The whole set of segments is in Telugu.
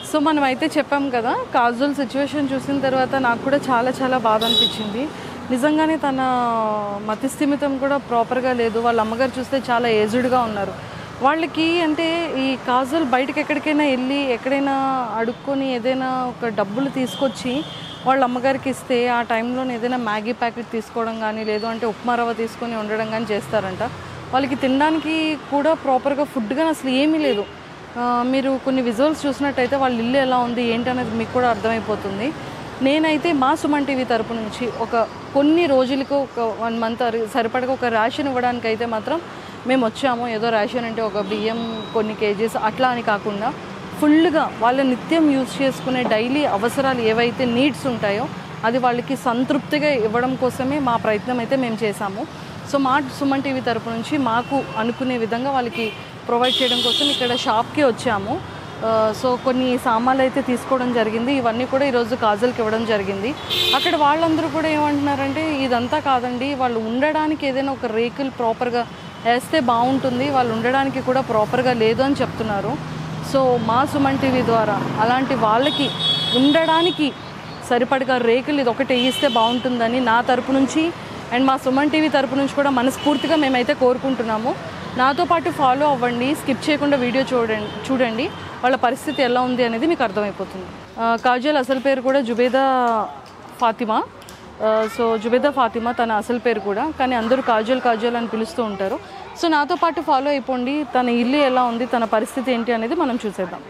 సో మనం అయితే చెప్పాం కదా కాజువల్ సిచ్యువేషన్ చూసిన తర్వాత నాకు కూడా చాలా చాలా బాధ అనిపించింది నిజంగానే తన మతిస్థిమితం కూడా ప్రాపర్గా లేదు వాళ్ళ అమ్మగారు చూస్తే చాలా ఏజ్డ్గా ఉన్నారు వాళ్ళకి అంటే ఈ కాజల్ బయటకు ఎక్కడికైనా వెళ్ళి ఎక్కడైనా అడుక్కొని ఏదైనా ఒక డబ్బులు తీసుకొచ్చి వాళ్ళ అమ్మగారికి ఇస్తే ఆ టైంలో ఏదైనా మ్యాగీ ప్యాకెట్ తీసుకోవడం కానీ లేదు అంటే ఉప్మా రవ్వ తీసుకొని ఉండడం కానీ చేస్తారంట వాళ్ళకి తినడానికి కూడా ప్రాపర్గా ఫుడ్ కానీ అసలు ఏమీ లేదు ఆ, మీరు కొన్ని విజువల్స్ చూసినట్టయితే వాళ్ళ ఇల్లు ఎలా ఉంది ఏంటి అనేది మీకు కూడా అర్థమైపోతుంది నేనైతే మా సుమన్ టీవీ తరపు నుంచి ఒక కొన్ని రోజులకు ఒక వన్ మంత్ సరిపడగా ఒక రేషన్ ఇవ్వడానికి అయితే మాత్రం మేము వచ్చాము ఏదో రేషన్ అంటే ఒక బియ్యం కొన్ని కేజీస్ అట్లా అని కాకుండా ఫుల్గా వాళ్ళ నిత్యం యూజ్ చేసుకునే డైలీ అవసరాలు ఏవైతే నీడ్స్ ఉంటాయో అది వాళ్ళకి సంతృప్తిగా ఇవ్వడం కోసమే మా ప్రయత్నం అయితే మేము చేశాము సో మా సుమన్ టీవీ తరపు నుంచి మాకు అనుకునే విధంగా వాళ్ళకి ప్రొవైడ్ చేయడం కోసం ఇక్కడ షాప్కి వచ్చాము ఆ, సో కొన్ని సామాన్లు అయితే తీసుకోవడం జరిగింది ఇవన్నీ కూడా ఈరోజు కాజల్కి ఇవ్వడం జరిగింది అక్కడ వాళ్ళందరూ కూడా ఏమంటున్నారంటే ఇదంతా కాదండి వాళ్ళు ఉండడానికి ఏదైనా ఒక రేకులు ప్రాపర్గా వేస్తే బాగుంటుంది వాళ్ళు ఉండడానికి కూడా ప్రాపర్గా లేదు అని చెప్తున్నారు సో మా సుమన్ టీవీ ద్వారా అలాంటి వాళ్ళకి ఉండడానికి సరిపడగా రేకులు ఇది ఒకటి వేయిస్తే బాగుంటుందని నా తరపు నుంచి అండ్ మా సుమన్ టీవీ తరపు నుంచి కూడా మనస్ఫూర్తిగా మేమైతే కోరుకుంటున్నాము నాతో పాటు ఫాలో అవ్వండి స్కిప్ చేయకుండా వీడియో చూడండి చూడండి వాళ్ళ పరిస్థితి ఎలా ఉంది అనేది మీకు అర్థమైపోతుంది ఆ, కాజల్ అసలు పేరు కూడా జుబేదా ఫాతిమా ఆ, సో జుబేదా ఫాతిమా తన అసలు పేరు కూడా కానీ అందరూ కాజల్ కాజల్ అని పిలుస్తూ ఉంటారు సో నాతో పాటు ఫాలో అయిపోండి తన ఇల్లు ఎలా ఉంది తన పరిస్థితి ఏంటి అనేది మనం చూసేద్దాం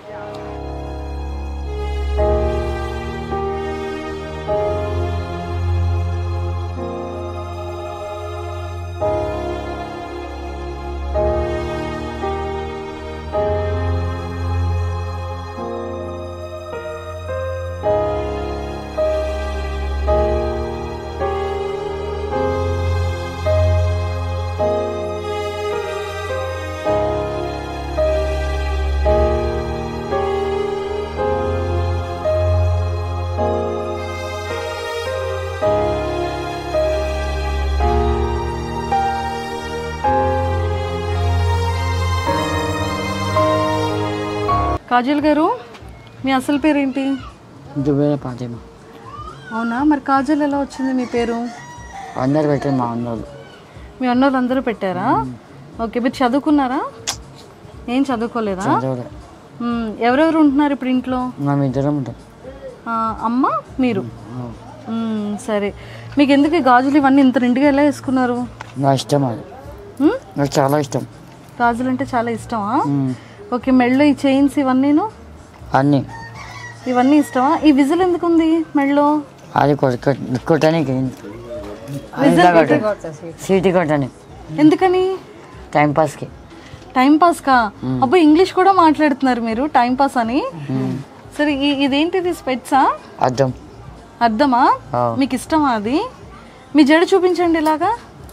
కాజల్ గారు మీ అసలు పేరు ఏంటి దుబేల పాతేమ అవునా మరి కాజల్ ఎలా వచ్చింది మీ పేరు అందరు పెట్టారు మా అన్నోళ్ళు మీ అన్నోళ్ళు అందరూ పెట్టారా ఓకే మీరు చదువుకున్నారా ఏం చదువుకోలేదా చదవలే మ్మ్. ఎవరెవరు ఉంటున్నారు ఇప్పుడు ఇంట్లో మేము ఇద్దరం ఉంటాం ఆ, అమ్మ మీరు మ్మ్, సరే మీకు ఎందుకు ఈ గాజులు ఇవన్నీ ఇంత నిండుగా ఎలా వేసుకున్నారు నా ఇష్టం అది మ్మ్? నాకు చాలా ఇష్టం గాజులు అంటే చాలా ఇష్టమా మ్మ్. ఓకే మెడలో ఈ చైన్స్ ఇవన్నీను అన్నీ ఇవన్నీ ఇష్టమా ఈ విజిల్ ఎందుకు ఉంది మెడలో అది కొట్ట కొట్టడానికి సీటీ కొట్టని ఎందుకని టైం పాస్కి టైం పాస్ కా అబ్బో ఇంగ్లీష్ కూడా మాట్లాడుతున్నారు మీరు టైం పాస్ అని సరే ఈ- ఇదేంటిది స్పెట్సా అర్థం అర్థమా ఆ. మీకు ఇష్టమా అది మీ జడ చూపించండి ఇలాగా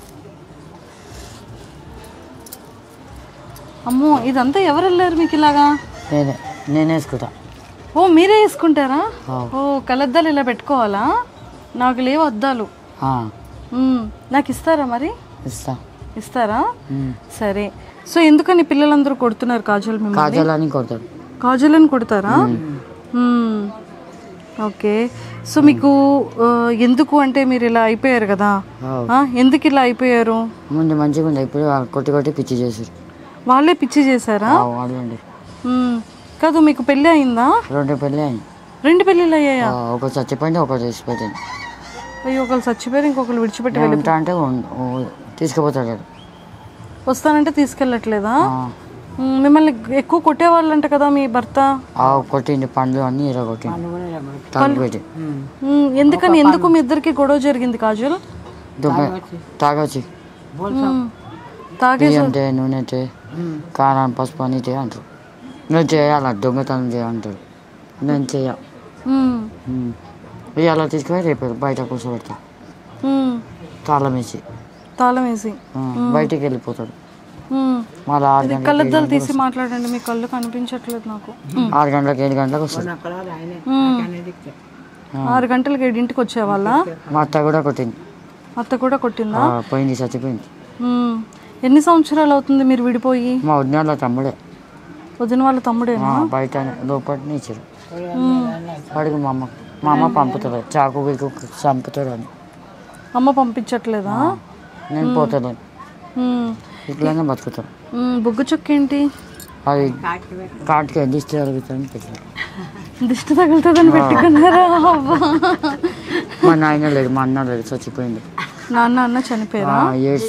అమ్మో ఇదంతా ఎవరు వెళ్ళారు మీకు ఇలాగా నేనే నేనే వేసుకుంటా ఓ మీరే వేసుకుంటారా ఆ. ఓ కలద్దాలు ఇలా పెట్టుకోవాలా నాకు లేవు అద్దాలు ఆ, మ్మ్. నాకు ఇస్తారా మరి ఇస్తా ఇస్తారా మ్మ్. సరే సో ఎందుకని పిల్లలందరూ కొడుతున్నారు కాజల్ మిమ్మల్ని కాజల్ అని కొడతాడు కాజులను కొడతారా మ్మ్. ఓకే సో మీకు ఆ, ఎందుకు అంటే మీరు ఇలా అయిపోయారు కదా ఆ. ఆ, ఎందుకు ఇలా అయిపోయారు ముందు మంచిగా ఉండే ఇప్పుడు వాళ్ళు కొట్టి కొట్టి పిచ్చి చేసారు వాళ్ళే పిచ్చి చేశారా వాడండి మ్మ్. కాదు మీకు పెళ్ళి అయిందా రెండు పెళ్ళి అయింది రెండు పెళ్ళిళ్ళు అయ్యాయా ఒకటి చచ్చిపోయింది ఒకటి చేసిపోయింది అయ్యో ఒకరు చచ్చిపోయారు ఇంకొకరు విడిచిపెట్టి వెళ్ళి ఉంటా అంటే ఉం- ఉ- తీసుకుపోతాడు వాడు. వస్తానంటే తీసుకెళ్ళట్లేదా ఆ, మ్మ్. మిమ్మల్ని ఎక్కువ కొట్టేవాళ్ళంట కదా మీ భర్త ఆ కొట్టింది పండ్లు అన్నీ ఇర కొట్టింది తలుపు పెట్టి మ్మ్. ఎందుకని ఎందుకు మీ ఇద్దరికి గొడవ జరిగింది కాజల్ దుబ్బ తాగొచ్చి మ్మ్. తాగే బియ్యం తే నూనె తే కారం పసుపు అని తే అంటారు నువ్వు చేయాల దొంగతనం చేయంటారు నేను చెయ్య మ్మ్. ఉమ్. ఇవాళ తీసుకొని రేపు బయట కూర్చోబెడతా మ్మ్. తాళం వేసి తాళం వేసి ఆ, బయటికి వెళ్ళిపోతాడు మ్మ్. మళ్ళీ ఆరు గంటలకు కళ్ళద్దాలు తీసి మాట్లాడండి మీ కళ్ళు కనిపించట్లేదు నాకు ఆరు గంటలకు ఏడు గంటలకు వస్తుంది మ్మ్. ఆరు గంటలకు ఏడింటికి వచ్చేవాళ్ళ మా అత్త కూడా కొట్టింది అత్త కూడా కొట్టిందా ఆ, పోయింది చచ్చిపోయింది మ్మ్. ఎన్ని సంవత్సరాలు అవుతుంది మీరు విడిపోయి మా వదినాల తమ్ముడే వదిన వాళ్ళ తమ్ముడేనా బయట లోపలిని ఇచ్చారు వాడికి మా అమ్మ మా అమ్మ పంపుతుంది చాకు వీకు చంపుతాడు అని అమ్మ పంపించట్లేదా నేను పోతాను ఉమ్. ఇట్లానే బతుకుతాను ఉమ్, బుగ్గ చుక్క ఏంటి అది కాటికి దిష్టి జరుగుతుంది పెట్టాను దిష్టి తగులుతుందని పెట్టుకున్నారా అవ్వా మా నాయన లేడు మా అన్న లేడు చచ్చిపోయింది నాన్న అన్న చనిపోయారా ఏడ్స్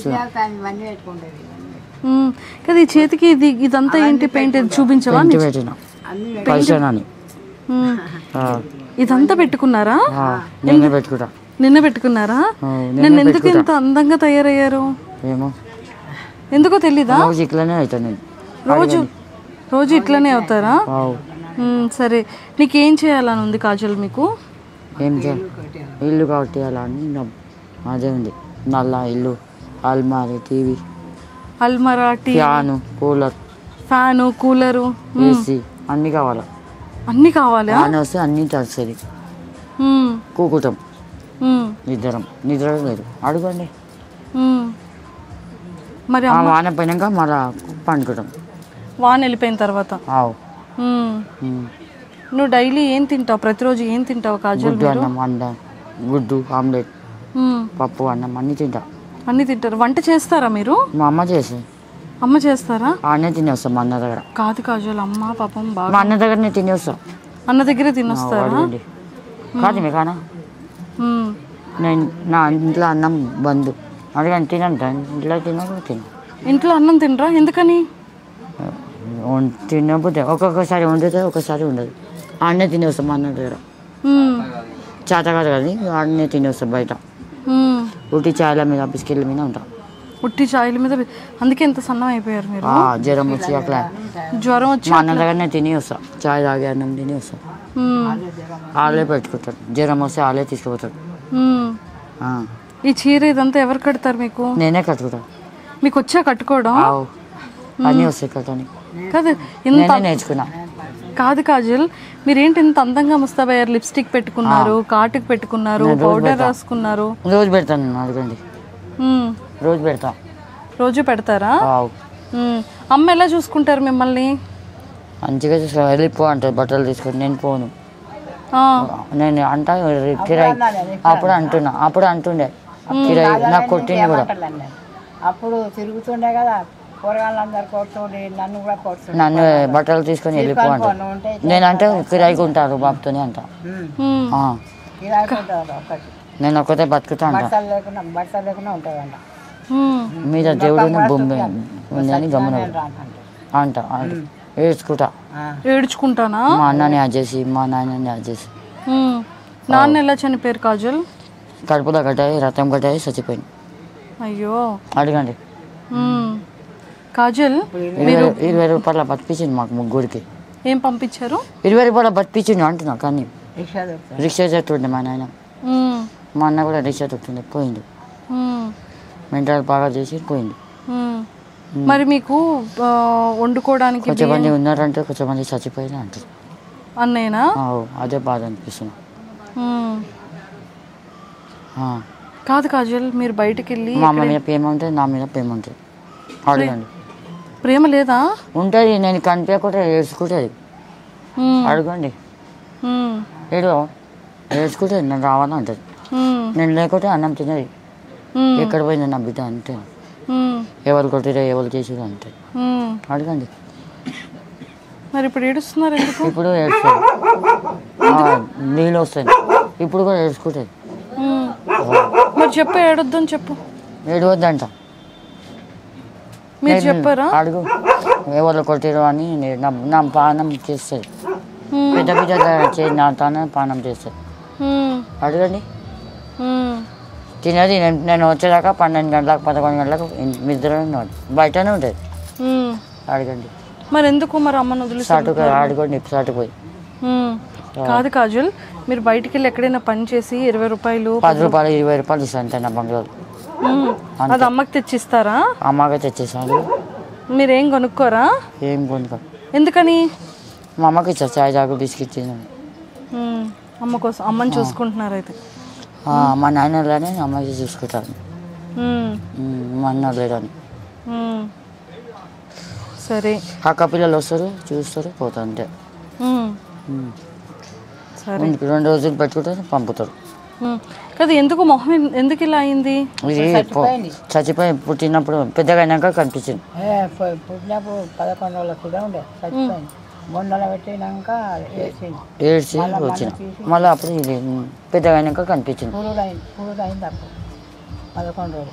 ఉమ్, కదా ఈ చేతికి ఇది ఇదంతా ఏంటి పెయింట్ ఇది చూపించవా ఇంటి పెట్టిన పైసా అని ఉమ్, ఆ, ఇదంతా పెట్టుకున్నారా ఆ, నేనే పెట్టుకుంటా నిన్న పెట్టుకున్నారా ఆ, నేను నేనే ఎందుకు పెట్టుకుంటా ఇంత అందంగా తయారయ్యారు ఏమో ఎందుకో తెలీదా రోజు ఇట్లానే అవుతాను నేను రోజు రోజు ఇట్లనే అవుతారా వావ్. ఉమ్, సరే నీకేం చేయాలని ఉంది కాజల్ మీకు ఏం చేయాలి ఇల్లు కాబట్టి అలా అని నా- అదే ఉంది నల్ల ఇల్లు అల్మారి టీవీ అల్మరా టీ fan cooler fan cooler AC అన్నీ కావాలి అన్నీ కావాలా ఫ్యాన్ వస్తే అన్నీ తడుస్తుంది ఉమ్, కూకుతాం ఉమ్, నిద్రం నిద్ర లేదు అడగండి ఉమ్. మరి ఆ అమ్మ వాన పోయినాక మళ్ళా పండుకుంటాం వాన్ వెళ్ళిపోయిన తర్వాత ఆవు ఉమ్. ఉమ్. నువ్వు డైలీ ఏం తింటావు ప్రతిరోజు ఏం తింటావు కాజల్ గుడ్డు అన్నం అండ గుడ్డు ఆమ్లెట్ ఉమ్, పప్పు అన్నం అన్నీ తింటా అన్నీ తింటారు వంట చేస్తారా మీరు మా అమ్మ చేసి అమ్మ చేస్తారా ఆడనే తినేస్తాం మా అన్న దగ్గర కాదు కాజల్ అమ్మ పాపం బాగా మా అన్న దగ్గరనే తినేస్తాం అన్న దగ్గరే తినొస్తారా అడగండి కాదు మీ కానా ఉమ్, నేను నా ఇంట్లో అన్నం బంద్ అడగండి తినంట ఇంట్లో తినకు తిన ఇంట్లో అన్నం తినరా ఎందుకని వం- తినకపోతే ఒక్కొక్కసారి వండుతుంది ఒక్కొక్కసారి ఉండదు ఆడనే తినేస్తాం మా అన్న దగ్గర ఉమ్, చేత కాదు కానీ ఆడనే తినేస్తాం బయట ఉమ్. ఉట్టి చాయల మీద బిస్కెట్ల మీద ఉంటాం ఉట్టి చాయల మీద పె- అందుకే ఎంత సన్నం అయిపోయారు మీరు ఆ, జ్వరం వచ్చి అట్లా జ్వరం వచ్చి మా అన్న దగ్గరనే తిని వస్తా చాయ్ తాగి అన్నం తిని వస్తా ఉమ్, వాళ్ళే పెట్టుకుంటారు జ్వరం వస్తే వాళ్ళే తీసుకుపోతారు ఉమ్. ఆ, ఈ చీర ఇదంతా ఎవరు కడతారు మీకు నేనే కట్టుకుంటా మీకు వచ్చా కట్టుకోవడం ఆవు అన్నీ వస్తాయి కట్టని కాదు ఇంత నేనే నేర్చుకున్నా కాదు కాజల్ మీరేంటి ఇంత అందంగా ముస్తాబయ్యారు లిప్స్టిక్ పెట్టుకున్నారు కాటుకు పెట్టుకున్నారు పౌడర్ రాసుకున్నారు రోజు పెడతాను నేను అడగండి ఉమ్, రోజు పెడతా రోజు పెడతారా ఆవు ఉమ్, అమ్మ ఎలా చూసుకుంటారు మిమ్మల్ని మంచిగా చూసుకో వెళ్ళిపో అంటారు బట్టలు తీసుకొని నేను పోను ఆ, నేను అంటా కిరాయి అప్పుడు అంటున్నా అప్పుడు అంటుండే కిరాయి నాకు కొట్టింది కూడా అప్పుడు తిరుగుతుండే కదా కూరగాయలందరూ కొడుతుండే నన్ను కూడా కొడుతుండే నన్ను బట్టలు తీసుకొని వెళ్ళిపో అంటారు నువ్వు ఉంటే నేనంటే కిరాయికి ఉంటారు బాబుతోనే అంట ఉమ్, ఆ, ఇలాగుంటారు ఒకటి నేను ఒక్కతే బతుకుతా అంట బట్టలు లేకుండా బట్టలు లేకుండా ఉంటుందంట ఉమ్, మీద దేవుడిని భూమి ఉంది అని గమనం అంటే అంట అంట ఏడ్చుకుంటా ఏడ్చుకుంటానా మా అన్నని యాడ్ చేసి మా నాన్నని యాడ్ చేసి ఉమ్, నాన్న ఎలా చనిపోయారు కాజల్ కడుపులో కట్టాయి రథం కట్టాయి చచ్చిపోయింది అయ్యో అడగండి ఉమ్. కాజల్ ఇరవై ఇరవై రూపాయల బతికించింది మాకు ముగ్గురికి ఏం పంపించారు ఇరవై రూపాయల బతికించింది అంటున్నా కానీ రిక్షా దొరుకుతుంది రిక్షా చెట్టుండే మా నాయన ఉమ్, మా అన్న కూడా రిక్షా తొక్కింది పోయింది ఉమ్, మెంటల్ బాగా చేసి పోయింది ఉమ్. మరి మీకు ఆ, వండుకోవడానికి కొంచెం మంది ఉన్నారంటే కొంచెం మంది చచ్చిపోయినా అంటారు అన్నయ్యనా ఆ, అదే బాధ అనిపిస్తుంది ఉమ్. ఆ. కాదు కాజల్ మీరు బయటికి వెళ్ళి మా అమ్మ మీద ప్రేమ ఉంటుంది నా మీద ప్రేమ ఉంటుంది అడగండి ప్రేమ లేదా ఉంటుంది నేను కనిపించకుండా ఏడ్చుకుంటుంది ఉమ్, అడగండి ఉమ్, ఏడు ఏడ్చుకుంటుంది నేను రావాలని అంటుంది ఉమ్, నేను లేకుంటే అన్నం తినది ఉమ్, ఎక్కడ పోయింది నా బిడ్డ అంటే ఉమ్, ఎవరు కొట్టిరా ఎవరు చేసిరా అంటే ఉమ్. అడగండి మరి ఇప్పుడు ఏడుస్తున్నారు ఎందుకు ఇప్పుడు ఏడుస్తుంది ఆ, నీళ్ళు వస్తుంది ఇప్పుడు కూడా ఏడ్చుకుంటుంది ఉమ్. మరి చెప్పు ఏడొద్దని చెప్పు ఏడవద్దంట మీరు చెప్పారా అడుగు ఎవరు కొట్టిరు అని నేను- నా నా పానం చేస్తుంది ఉమ్, పెద్ద పెద్ద చే- నా తానే పానం చేస్తుంది ఉమ్, అడగండి ఉమ్. తినది నేను నేను వచ్చేదాకా పన్నెండు గంటలకు పదకొండు గంటలకు నిద్ర బయటనే ఉంటుంది ఉమ్. అడగండి మరి ఎందుకు మరి అమ్మను వదిలి సాటుకు అడగండి సాటుపోయి ఉమ్. కాదు కాజల్ మీరు బయటికి వెళ్ళి ఎక్కడైనా పని చేసి ఇరవై రూపాయలు పది రూపాయలు ఇరవై రూపాయలు ఇస్తాను నా బంగారు ఉమ్. అది అమ్మకి తెచ్చిస్తారా అమ్మగా తెచ్చేసాను మీరేం కొనుక్కోరా ఏం కొనుక్కో ఎందుకని మా అమ్మకి ఇచ్చా చాయ్ తాగు బిస్కెట్ తిన్నాను ఉమ్. అమ్మ కోసం అమ్మని చూసుకుంటున్నారు అయితే ఆ, మా నాన్నలానే అమ్మకి చూసుకుంటాను ఉమ్. ఉమ్, మా అన్న లేడని ఉమ్. సరే అక్క పిల్లలు వస్తారు చూస్తారు పోతారు అంతే ఉమ్. ఉమ్. సరే రెండు రెండు రోజులు పెట్టుకుంటారు పంపుతారు ఉమ్. కదా ఎందుకు మొహం ఎన్- ఎందుకు ఇలా అయింది ఇది పో- చచ్చిపోయి పుట్టినప్పుడు పెద్దగా అయినాక కనిపించింది ఏ, పు- పుట్టినప్పుడు పదకొండు రోజుల కూడా ఉండే చచ్చిపోయింది బొండలో పెట్టినాక వేసింది ఏడ్చి వచ్చిన మళ్ళీ అప్పుడు ఇది పెద్దగా అయినాక కనిపించింది పురుడు అయింది పురుడు అయింది అప్పుడు పదకొండు రోజులు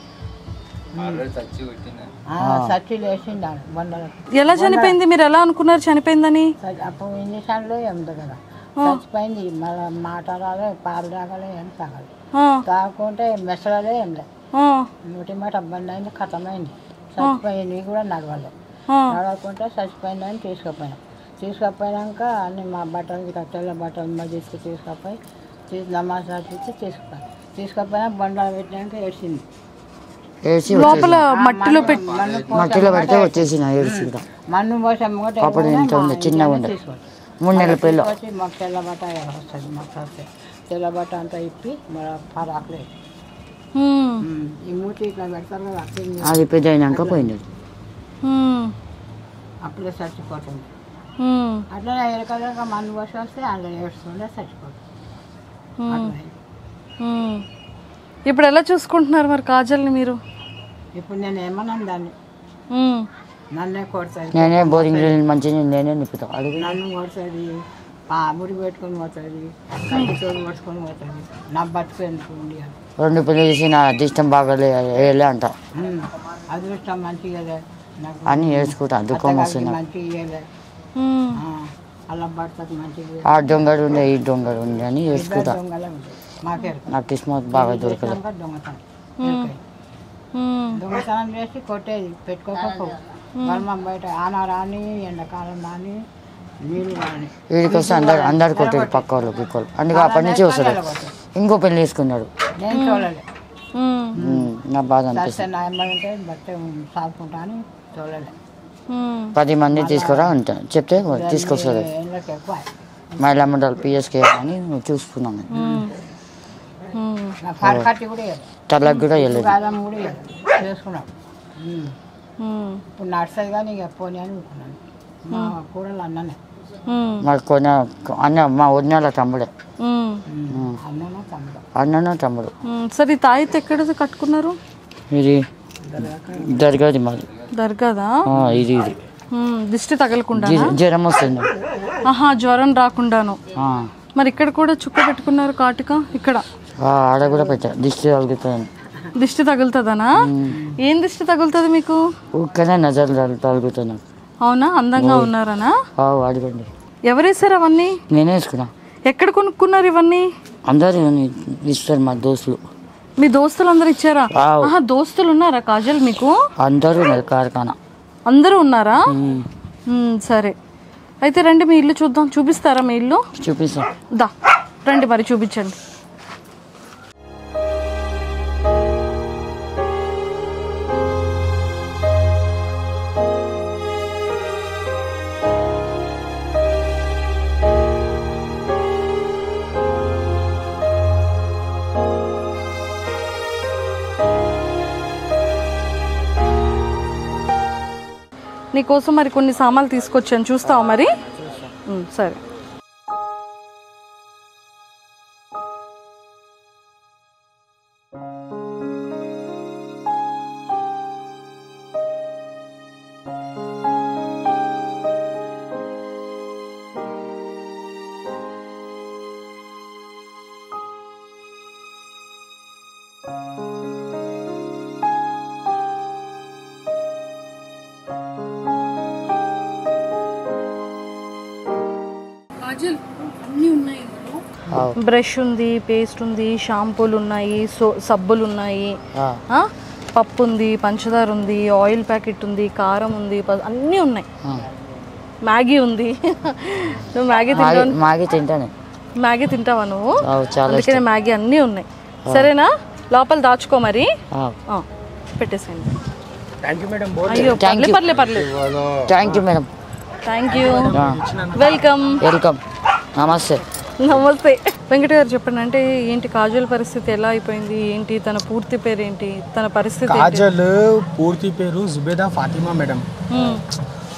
ఆ, సచ్చిలు వేసింది ఆడ బొండలో ఎలా చనిపోయింది మీరు ఎలా అనుకున్నారు చనిపోయిందని చచ్చి- అప్పుడు ఇంజక్షన్లు ఏముంది కదా చచ్చిపోయింది మళ్ళీ మాట్లాడాలి పాలు తాగాలి ఏం తాగాలి ఆ, తాగుకుంటే మెసలలే ఏం లేదు ఆ, నూటి మాట బండి అయింది ఖతమైంది చచ్చిపోయింది కూడా నడవాలి ఆ. నడవకుంటే చచ్చిపోయిందని తీసుకుపోయినాం తీసుకుపోయినాక అన్ని మా బట్టలు ఇట్లా తెల్ల బట్టలు మా తీసుకు తీసుకుపోయి తీసి నమాజ్ చదివించి తీసుకుపోయి తీసుకుపోయినా బండాలు పెట్టినాక ఏడ్చింది ఏడ్చి లోపల మట్టిలో పెట్టి మన్ను మట్టిలో పెడితే వచ్చేసిన ఏడ్చి కూడా మన్ను పోసే మూట అప్పుడు ఇంత ఉంది చిన్నగా ఉండే మూడు నెలల పిల్ల వచ్చి మాకు తెల్ల బట్ట వస్తుంది మాకు వస్తే తెల్ల బట్ట అంతా ఇప్పి మన పరాకులు వేసి. ఉమ్, ఉమ్, ఈ మూతి ఇట్లా పెడతారు కదా అప్పుడు అది పెద్ద అయినాక పోయింది ఉమ్, అప్పుడే చచ్చిపోతుంది ఉమ్, అట్లనే ఎరకలేక మన్ను పోసి వస్తే అందులో ఏడుస్తుండే చచ్చిపోతుంది అట్లా అయింది. ఉమ్. ఇప్పుడు ఎలా చూసుకుంటున్నారు మరి కాజల్ని మీరు ఇప్పుడు నేను ఏమన్నాను దాన్ని ఉమ్, నన్నే కొడుతుంది నేనే బోరింగ్ మంచిగా నేనే నిప్పుతా అడుగు నన్ను కొడుతుంది ఆ ముడి పెట్టుకొని పోతుంది కట్టితోడు పట్టుకొని పోతుంది నా బతుకు ఎందుకు ఉంది అని రెండు పెళ్లి చేసి నా అదృష్టం బాగాలే వేయలే అంట ఉమ్, అదృష్టం మంచిగా నాకు అని ఏడ్చుకుంటా దుఃఖం వస్తుంది నాకు. మంచిగా ఇయ్యలే ఉమ్, అలా పడుతుంది మంచిగా ఆ దొంగడు ఉండే ఈ దొంగడు ఉండే అని ఏడ్చుకుంటా దొంగలే ఉంటుంది మాకేరు నాకు కిస్మత్ బాగా దొరకలేదు దొంగతనం ఎరకై. ఉమ్, దొంగతనం చేసి కొట్టేది పెట్టుకోకపో బర్మం బయట ఆన రాని ఎండాకాలం రాని నీళ్ళు రాని వీడికి వస్తే అందరు అందరు కొట్టాడు పక్క వాళ్ళు పిక్కలు అందుకే అప్పటి నుంచి వస్తాడు ఇంకో పెళ్లి చేసుకున్నాడు నేను చూడలే ఉమ్, ఉమ్, నా బాధ అనిపిస్తుంది సస్తే నా ఎమ్మంటే బట్ట సాదుకుంటా అని చూడలే ఉమ్, పది మంది తీసుకురా అంట చెప్తే తీసుకొస్తుంది ఏళ్ళకి ఎక్కువ మహిళా మండలి పిఎస్కే అని చూసుకున్నాను ఉమ్. నా కాలు కట్టి కూడా ఇవ్వదు తలకు కూడా వెళ్ళలేదు కాలం కూడా ఇవ్వదు చేసుకున్నాం ఉమ్. ఉమ్, ఇప్పుడు నడుస్తుంది కానీ ఇక పోనీ అని అనుకున్నాను మా కూరలు అన్ననే ఉమ్, మరి కొన అన్న మా వదినాల తమ్ముడే ఉమ్, ఉమ్. అన్ననే తమ్ముడు అన్నను తమ్ముడు ఉమ్. సరే ఈ తాయిత్ ఎక్కడ కట్టుకున్నారు ఇది దర్గాది మాది దర్గాదా ఆ, ఇది ఇది ఉమ్, దిష్టి తగలకుండా జి- జ్వరం వస్తుంది ఆహా జ్వరం రాకుండాను ఆ. మరి ఇక్కడ కూడా చుక్క పెట్టుకున్నారు కాటుక ఇక్కడ ఆ, ఆడ కూడా పెట్టా దిష్టి తగులుతుంది దిష్టి తగులుతుందనా ఏం దిష్టి తగులుతుంది మీకు ఊరికనే నజర్ తగులు- తగులుతుంది నాకు అవునా అందంగా ఉన్నారనా ఆ, అడగండి ఎవరేసారు అవన్నీ నేనే వేసుకున్నా ఎక్కడ కొనుక్కున్నారు ఇవన్నీ అందరు ఇస్తారు మా దోస్తులు మీ దోస్తులు అందరు ఇచ్చారా వావ్. ఆహా దోస్తులు ఉన్నారా కాజల్ మీకు అందరూ ఉన్నారు కార్ఖానా అందరూ ఉన్నారా ఉమ్. ఉమ్, సరే అయితే రండి మీ ఇల్లు చూద్దాం చూపిస్తారా మీ ఇల్లు చూపిస్తా దా రండి మరి చూపించండి నీకోసం మరి కొన్ని సామాన్లు తీసుకొచ్చాను చూస్తావా మరి ఉమ్, సరే ఆవ్. బ్రష్ ఉంది పేస్ట్ ఉంది షాంపూలు ఉన్నాయి సో సబ్బులు ఉన్నాయి ఆ. ఆ, పప్పు ఉంది పంచదార ఉంది ఆయిల్ ప్యాకెట్ ఉంది కారం ఉంది ప- అన్నీ ఉన్నాయి ఆ. మ్యాగీ ఉంది నువ్వు మ్యాగీ మాగి తింటావు మాగి తింటాను మ్యాగీ తింటావా నువ్వు ఆవ్, చాలా అందుకనే మ్యాగీ అన్నీ ఉన్నాయి సరేనా లోపల దాచుకో మరి ఆవ్. ఆ, పెట్టేసేయండి థ్యాంక్ యూ మేడం అయ్యో Thank పర్లే you. పర్లే పర్లేదు thank you madam thank you ఆ. వెల్కమ్ వెల్కమ్ నమస్తే నమస్తే వెంకట గారు చెప్పండి అంటే ఏంటి కాజువల్ పరిస్థితి ఎలా అయిపోయింది ఏంటి తన పూర్తి పేరు ఏంటి తన పరిస్థితి ఏంటి? కాజల్ పూర్తి పేరు జుబేదా ఫాతిమా మేడం ఉమ్,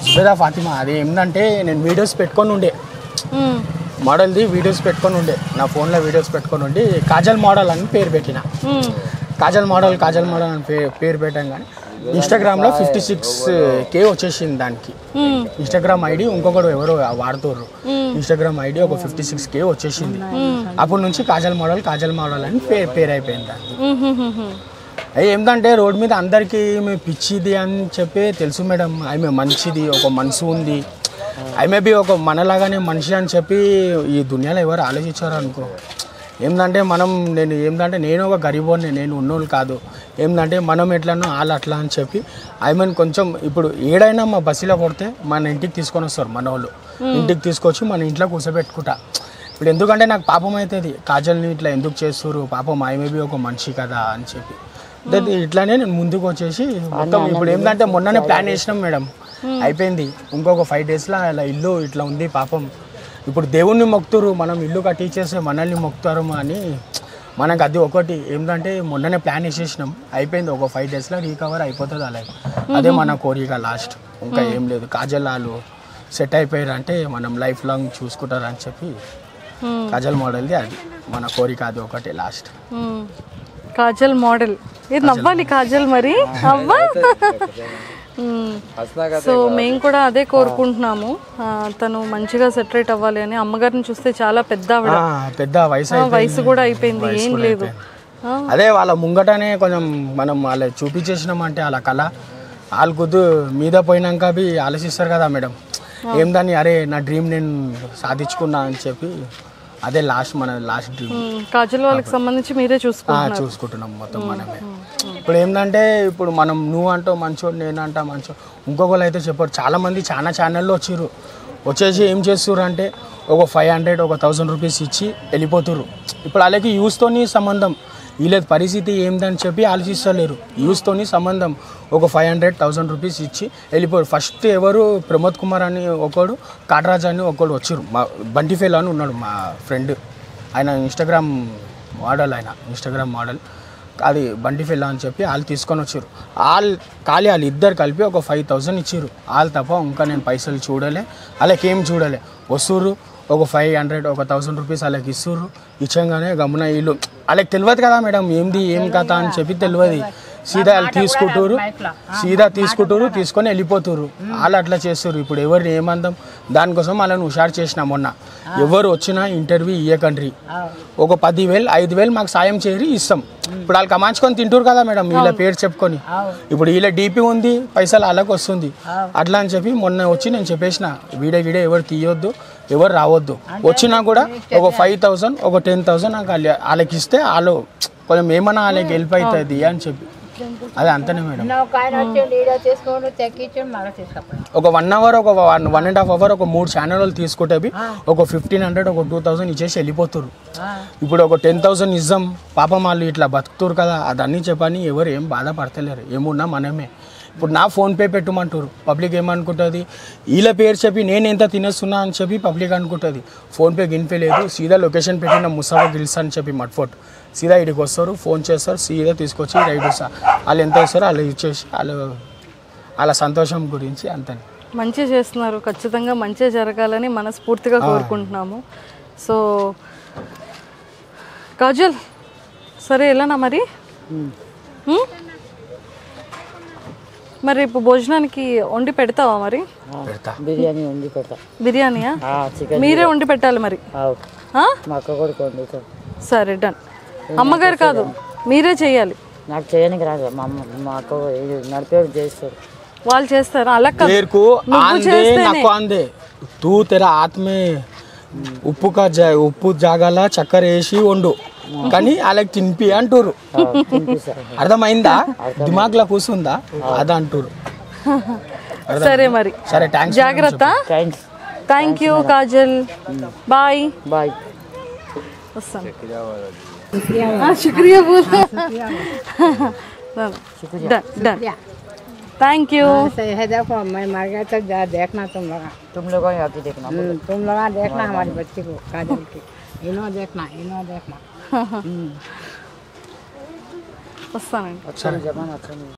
జుబేదా ఫాతిమా అది ఏంటంటే నేను వీడియోస్ పెట్టుకొని ఉండే మ్మ్. మోడల్ది వీడియోస్ పెట్టుకొని ఉండే నా ఫోన్లో వీడియోస్ పెట్టుకొని ఉండి కాజల్ మోడల్ అని పేరు పెట్టిన మ్మ్. కాజల్ మోడల్ కాజల్ మోడల్ అని పేరు పేరు పెట్టాం కానీ ఇన్స్టాగ్రామ్లో ఫిఫ్టీ సిక్స్ కే వచ్చేసింది దానికి మ్మ్. ఇన్స్టాగ్రామ్ ఐడి ఇంకొకడు ఎవరో వాడుతుర్రు ఇన్స్టాగ్రామ్ ఐడి ఒక ఫిఫ్టీ సిక్స్ కే వచ్చేసింది అప్పటి నుంచి కాజల్ మోడల్ కాజల్ మోడల్ అని పేరు పేరు అయిపోయింది దానికి మ్మ్, మ్మ్, మ్మ్, మ్మ్. అయ్యి ఏంటంటే రోడ్ మీద అందరికీ ఈమె పిచ్చిది అని చెప్పి తెలుసు మేడం ఆమె మంచిది ఒక మనసు ఉంది ఆమె బి ఒక మనలాగానే మనిషి అని చెప్పి ఈ దునియాలో ఎవరు ఆలోచించారు అనుకో ఏంటంటే మనం నేను ఏంటంటే నేను ఒక గరీబోని నేను ఉన్నోళ్ళు కాదు ఏంటంటే మనం ఎట్లనో వాళ్ళు అట్లా అని చెప్పి ఆమెను కొంచెం ఇప్పుడు ఏడైనా మా బస్సులో కొడితే మన ఇంటికి తీసుకొని వస్తారు మన వాళ్ళు ఇంటికి తీసుకొచ్చి మన ఇంట్లో కూర్చోబెట్టుకుంటా ఇప్పుడు ఎందుకంటే నాకు పాపం అవుతుంది కాజల్ని ఇట్లా ఎందుకు చేస్తారు పాపం ఆమె బి ఒక మనిషి కదా అని చెప్పి దట్ ఇట్లానే నేను ముందుకు వచ్చేసి మొత్తం ఇప్పుడు ఏంటంటే మొన్ననే ప్లాన్ చేసినాం మేడం అయిపోయింది ఇంకొక ఫైవ్ డేస్లో అలా ఇల్లు ఇట్లా ఉంది పాపం ఇప్పుడు దేవుణ్ణి మొక్కుతారు మనం ఇల్లు కట్టించేస్తే మనల్ని మొక్కుతారు అని మనకు అది ఒకటి ఏంటంటే మొన్ననే ప్లాన్ వేసేసినాం అయిపోయింది ఒక ఫైవ్ డేస్లో రీకవర్ అయిపోతుంది అలాగే అదే మన కోరిక లాస్ట్ ఇంకా ఏం లేదు కాజల్ వాళ్ళు సెట్ అయిపోయారు అంటే మనం లైఫ్ లాంగ్ చూసుకుంటారని చెప్పి మ్మ్. కాజల్ మోడల్ది అది మన కోరిక అది ఒకటి లాస్ట్ మ్మ్. కాజల్ మోడల్ ఇది నవ్వాలి కాజల్ మరి అవ్వా మ్మ్. సో మేము కూడా అదే కోరుకుంటున్నాము ఆ, తను మంచిగా సెటరేట్ అవ్వాలి అని అమ్మగారిని చూస్తే చాలా పెద్ద ఆవిడ ఆ, పెద్ద వయసు ఆ, అయిపోయింది. వయసు కూడా అయిపోయింది వయసు ఏం కూడా లేదు అయిపోయింది. ఆ, అదే వాళ్ళ ముంగటనే కొంచెం మనం వాళ్ళ చూపించేసినామంటే వాళ్ళ కళ వాళ్ళు కుదు మీద పోయినాక అవి ఆలోచిస్తారు కదా మేడం ఏందని అరే నా డ్రీమ్ నేను సాధించుకున్నా అని చెప్పి అదే లాస్ట్ మన లాస్ట్ డ్రీమ్ మ్మ్. కాజల్ వాళ్ళకి సంబంధించి మీరే చూసుకుంటున్నారు చూసుకుంటున్నాం మొత్తం మనమే ఇప్పుడు ఏంటంటే ఇప్పుడు మనం నువ్వు అంటావు మంచోడు నేను అంటా మంచోడు ఇంకొకరు అయితే చెప్పారు చాలా మంది చాలా ఛానల్లో వచ్చిర్రు వచ్చేసి ఏం చేస్తుర్రు అంటే ఒక ఫైవ్ హండ్రెడ్ ఒక థౌసండ్ రూపీస్ ఇచ్చి వెళ్ళిపోతుర్రు ఇప్పుడు వాళ్ళకి యూస్తోని సంబంధం వీళ్ళ పరిస్థితి ఏందని చెప్పి ఆలోచిస్తలేరు యూస్తోని సంబంధం ఒక ఫైవ్ హండ్రెడ్ థౌసండ్ రూపీస్ ఇచ్చి వెళ్ళిపోయారు ఫస్ట్ ఎవరు ప్రమోద్ కుమార్ అని ఒకడు కాటరాజ్ అని ఒకడు వచ్చారు మా బంటిఫేల్ అని ఉన్నాడు మా ఫ్రెండ్ ఆయన ఇన్స్టాగ్రామ్ మోడల్ ఆయన ఇన్స్టాగ్రామ్ మోడల్ అది బండి ఫిల్ల అని చెప్పి వాళ్ళు తీసుకొని వచ్చారు వాళ్ళు ఖాళీ వాళ్ళు ఇద్దరు కలిపి ఒక ఫైవ్ థౌసండ్ ఇచ్చారు వాళ్ళు తప్ప ఇంకా నేను పైసలు చూడలే వాళ్ళకేం చూడలే వస్తుర్రు ఒక ఫైవ్ హండ్రెడ్ ఒక థౌసండ్ రూపీస్ వాళ్ళకి ఇస్తుర్రు ఇచ్చంగానే గమ్మున వీళ్ళు వాళ్ళకి తెలియదు కదా మేడం ఏంది ఏం కథ అని చెప్పి తెలియదు సీదా వాళ్ళు తీసుకుంటారు సీదా తీసుకుంటారు తీసుకొని వెళ్ళిపోతారు వాళ్ళు అట్లా చేస్తారు ఇప్పుడు ఎవరిని ఏమందాం దానికోసం వాళ్ళని హుషారు చేసిన మొన్న ఎవరు వచ్చినా ఇంటర్వ్యూ ఇయ్యకండ్రి ఒక పదివేలు ఐదు వేలు మాకు సాయం చేయరి ఇస్తాం ఇప్పుడు వాళ్ళు కమాంచుకొని తింటారు కదా మేడం వీళ్ళ పేరు చెప్పుకొని ఇప్పుడు వీళ్ళ డీపీ ఉంది పైసలు వాళ్ళకి వస్తుంది అట్లా అని చెప్పి మొన్న వచ్చి నేను చెప్పేసిన వీడియో వీడియో ఎవరు తీయొద్దు ఎవరు రావద్దు వచ్చినా కూడా ఒక ఫైవ్ థౌసండ్ ఒక టెన్ థౌసండ్ నాకు వాళ్ళ- వాళ్ళకి ఇస్తే వాళ్ళు కొంచెం ఏమన్నా వాళ్ళకి హెల్ప్ అవుతుంది అని చెప్పి అదే అంతనే మేడం ఒక ఆయన వచ్చి వీడియో తీసుకోండి తెక్కించండి మళ్ళీ తీసుకపోయి ఒక వన్ అవర్ ఒక one one and half hour ఒక మూడు ఛానల్ తీసుకుంటే ఒక ఫిఫ్టీన్ హండ్రెడ్ ఒక టూ థౌసండ్ ఇచ్చేసి వెళ్ళిపోతారు ఇప్పుడు ఒక టెన్ థౌసండ్ ఇద్దాం పాపం వాళ్ళు ఇట్లా బతుకుతారు కదా అదన్నీ చెప్పని ఎవరు ఏం బాధపడతలేరు ఏమున్నా మనమే ఇప్పుడు నా ఫోన్పే పెట్టమంటారు పబ్లిక్ ఏమనుకుంటుంది వీళ్ళ పేరు చెప్పి నేను ఎంత తినేస్తున్నా అని చెప్పి పబ్లిక్ అనుకుంటుంది ఫోన్పే గిన్పే లేదు సీదా లొకేషన్ పెట్టిన ముసాఫా గిల్స్ అని చెప్పి మట్ఫోట్ సీదా ఇడికి వస్తారు ఫోన్ చేస్తారు సీదా తీసుకొచ్చి రైడ్ వస్తారు వాళ్ళు ఎంత ఇస్తారో వాళ్ళు ఇచ్చేసి వాళ్ళు వాళ్ళ సంతోషం గురించి అంతే మంచి చేస్తున్నారు ఖచ్చితంగా మంచి జరగాలని మనస్ఫూర్తిగా కోరుకుంటున్నాము సో కాజల్ సరే వెళ్ళనా మరి హ్మ్? మరి ఇప్పుడు భోజనానికి వండి పెడతావా మరి పెడతా బిర్యానీ వండి పెడతా బిర్యానీయా చికెన్ మీరే వండి పెట్టాలి మరి ఆ? మా అక్క కొడుకు వండుతాడు సరే డన్ అమ్మగారు కాదు మీరే చేయాలి నాకు చేయడానికి రాదు మా అమ్మ మా అక్క ఇది నడిపేవాడు చేస్తాడు వాళ్ళు చేస్తారా అలా కాదు तेरे को నువ్వు आंदे చేస్తేనే. నాకు ఆందే తూ తెరా हाथ में ఉప్పు కా జా ఉప్పు జాగాల చక్కెర వేసి వండు కానీ వాళ్ళకి తినిపి అంటారు తినిపిస్తారు అర్థమైందా దిమాగ్లో కూర్చుందా అది అంటారు సరే మరి సరే థ్యాంక్స్ జాగ్రత్త thanks thank you Kajal bye bye వస్తాను हाँ, शुक्रिया बोल डन डन थैंक यू सही है देखो मैं मर गया तो जा देखना तुम लोग तुम लोग आके देखना हम्म, तुम लोग देखना हमारी बच्ची को काजल की इन्हों देखना इन्हों देखना వస్తానండి अच्छा जमाना अच्छा नहीं